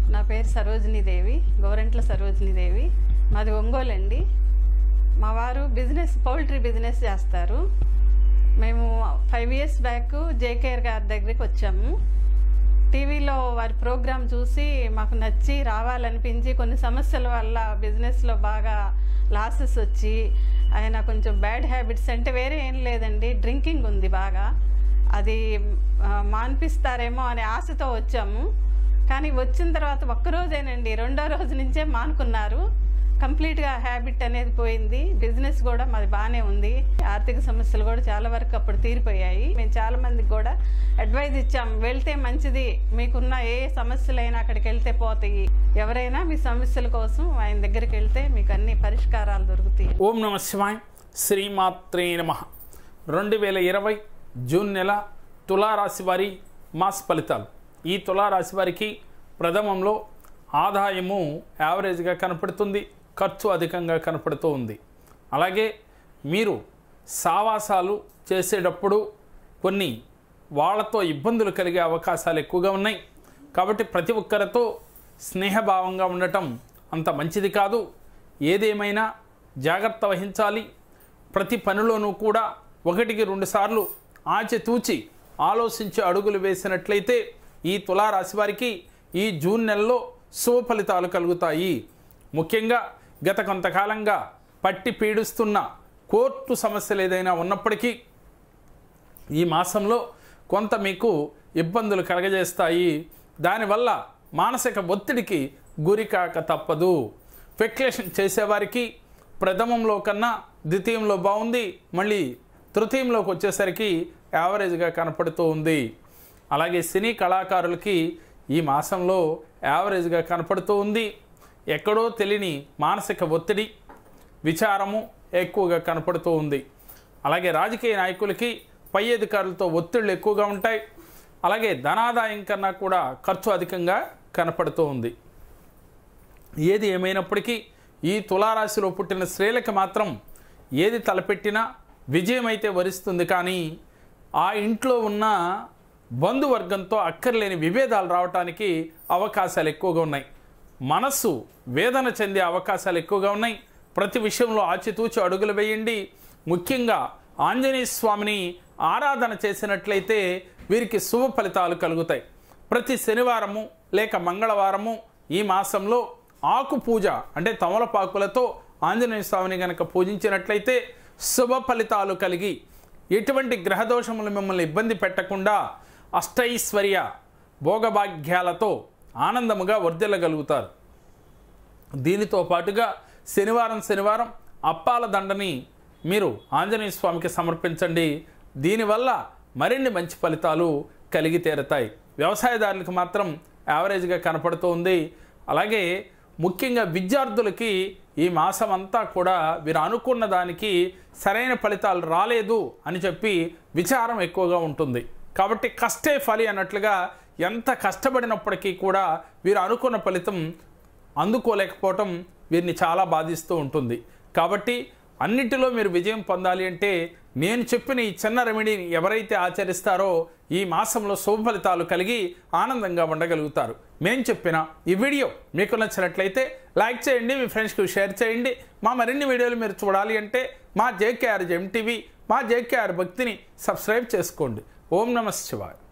నా పేరు సరోజిని దేవి గోరెంట్ల సరోజిని దేవి మాది ఒంగోలు అండి మా వారు బిజినెస్ పౌల్ట్రీ బిజినెస్ చేస్తారు మేము ఫైవ్ ఇయర్స్ బ్యాక్ జేకేఆర్ గారి దగ్గరికి వచ్చాము టీవీలో వారి ప్రోగ్రాం చూసి మాకు నచ్చి రావాలనిపించి కొన్ని సమస్యల వల్ల బిజినెస్లో బాగా లాసెస్ వచ్చి ఆయన కొంచెం బ్యాడ్ హ్యాబిట్స్ అంటే వేరే ఏం లేదండి డ్రింకింగ్ ఉంది బాగా అది ఆ, మాన్పిస్తారేమో అనే ఆశతో వచ్చాము కానీ వచ్చిన తర్వాత ఒక్కరోజేనండి రెండో రోజు నుంచే మానుకున్నారు కంప్లీట్గా హ్యాబిట్ అనేది పోయింది బిజినెస్ కూడా మాది బాగానే ఉంది ఆర్థిక సమస్యలు కూడా చాలా వరకు అప్పుడు తీరిపోయాయి మేము చాలా మందికి కూడా అడ్వైజ్ ఇచ్చాం వెళ్తే మంచిది మీకున్న ఏ సమస్యలైనా అక్కడికి వెళ్తే పోతాయి ఎవరైనా మీ సమస్యల కోసం ఆయన దగ్గరికి వెళ్తే మీకు అన్ని పరిష్కారాలు దొరుకుతాయి ఓం నమ శివాయ్ శ్రీమాత్రే నమ రెండు వేల ఇరవై జూన్ నెల తులారాశి వారి మాస్ ఫలితాలు ఈ తులారాశి వారికి ప్రథమంలో ఆదాయము యావరేజ్గా కనపడుతుంది ఖర్చు అధికంగా కనపడుతూ ఉంది అలాగే మీరు సావాసాలు చేసేటప్పుడు కొన్ని వాళ్ళతో ఇబ్బందులు కలిగే అవకాశాలు ఎక్కువగా ఉన్నాయి కాబట్టి ప్రతి ఒక్కరితో స్నేహభావంగా ఉండటం అంత మంచిది కాదు ఏదేమైనా జాగ్రత్త వహించాలి ప్రతి పనిలోనూ కూడా ఒకటికి రెండు సార్లు ఆచితూచి ఆలోచించి అడుగులు వేసినట్లయితే ఈ తులారాశి వారికి ఈ జూన్ నెలలో శుభ ఫలితాలు కలుగుతాయి ముఖ్యంగా గత కొంతకాలంగా పట్టి పీడిస్తున్న కోర్టు సమస్యలు ఏదైనా ఉన్నప్పటికీ ఈ మాసంలో కొంత మీకు ఇబ్బందులు కలగజేస్తాయి దానివల్ల మానసిక ఒత్తిడికి గురికాక తప్పదు స్పెక్యులేషన్ చేసేవారికి ప్రథమంలో కన్నా ద్వితీయంలో బాగుంది మళ్ళీ తృతీయంలోకి వచ్చేసరికి యావరేజ్గా కనపడుతూ ఉంది అలాగే సినీ కళాకారులకి ఈ మాసంలో యావరేజ్గా కనపడుతూ ఉంది ఎక్కడో తెలియని మానసిక ఒత్తిడి విచారము ఎక్కువగా కనపడుతూ ఉంది అలాగే రాజకీయ నాయకులకి పై అధికారులతో ఒత్తిళ్లు ఎక్కువగా ఉంటాయి అలాగే ధనాదాయం కన్నా కూడా ఖర్చు అధికంగా కనపడుతూ ఉంది ఏది ఏమైనప్పటికీ ఈ తులారాశిలో పుట్టిన స్త్రీలకి మాత్రం ఏది తలపెట్టినా విజయం అయితే వరిస్తుంది కానీ ఆ ఇంట్లో ఉన్న బంధువర్గంతో అక్కర్లేని విభేదాలు రావటానికి అవకాశాలు ఎక్కువగా ఉన్నాయి మనస్సు వేదన చెందే అవకాశాలు ఎక్కువగా ఉన్నాయి ప్రతి విషయంలో ఆచితూచి అడుగులు వేయండి ముఖ్యంగా ఆంజనేయ స్వామిని ఆరాధన చేసినట్లయితే వీరికి శుభ ఫలితాలు కలుగుతాయి ప్రతి శనివారము లేక మంగళవారము ఈ మాసంలో ఆకు పూజ అంటే తమలపాకులతో ఆంజనేయ స్వామిని గనక పూజించినట్లయితే శుభ ఫలితాలు కలిగి ఎటువంటి గ్రహదోషములు మిమ్మల్ని ఇబ్బంది పెట్టకుండా అష్టైశ్వర్య భోగభాగ్యాలతో ఆనందముగా వర్ధిల్లగలుగుతారు దీనితో పాటుగా శనివారం శనివారం అప్పాల దండని మీరు ఆంజనేయ స్వామికి సమర్పించండి దీనివల్ల మరిన్ని మంచి ఫలితాలు కలిగి తీరతాయి వ్యవసాయదారులకు మాత్రం యావరేజ్గా కనపడుతూ ఉంది అలాగే ముఖ్యంగా విద్యార్థులకి ఈ మాసం అంతా కూడా వీరు అనుకున్న దానికి సరైన ఫలితాలు రాలేదు అని చెప్పి విచారం ఎక్కువగా ఉంటుంది కాబట్టి కష్టే ఫలి అన్నట్లుగా ఎంత కష్టపడినప్పటికీ కూడా వీరు అనుకున్న ఫలితం అందుకోలేకపోవటం వీరిని చాలా బాధిస్తూ ఉంటుంది కాబట్టి అన్నిటిలో మీరు విజయం పొందాలి అంటే నేను చెప్పిన ఈ చిన్న రెమెడీని ఎవరైతే ఆచరిస్తారో ఈ మాసంలో శుభ ఫలితాలు కలిగి ఆనందంగా ఉండగలుగుతారు మేము చెప్పిన ఈ వీడియో మీకు నచ్చినట్లయితే లైక్ చేయండి మీ ఫ్రెండ్స్కి షేర్ చేయండి మా మరిన్ని వీడియోలు మీరు చూడాలి అంటే మా జేకేఆర్ జెమ్ టీవీ మా జేకేఆర్ భక్తిని సబ్స్క్రైబ్ చేసుకోండి ఓం నమ శివాయ్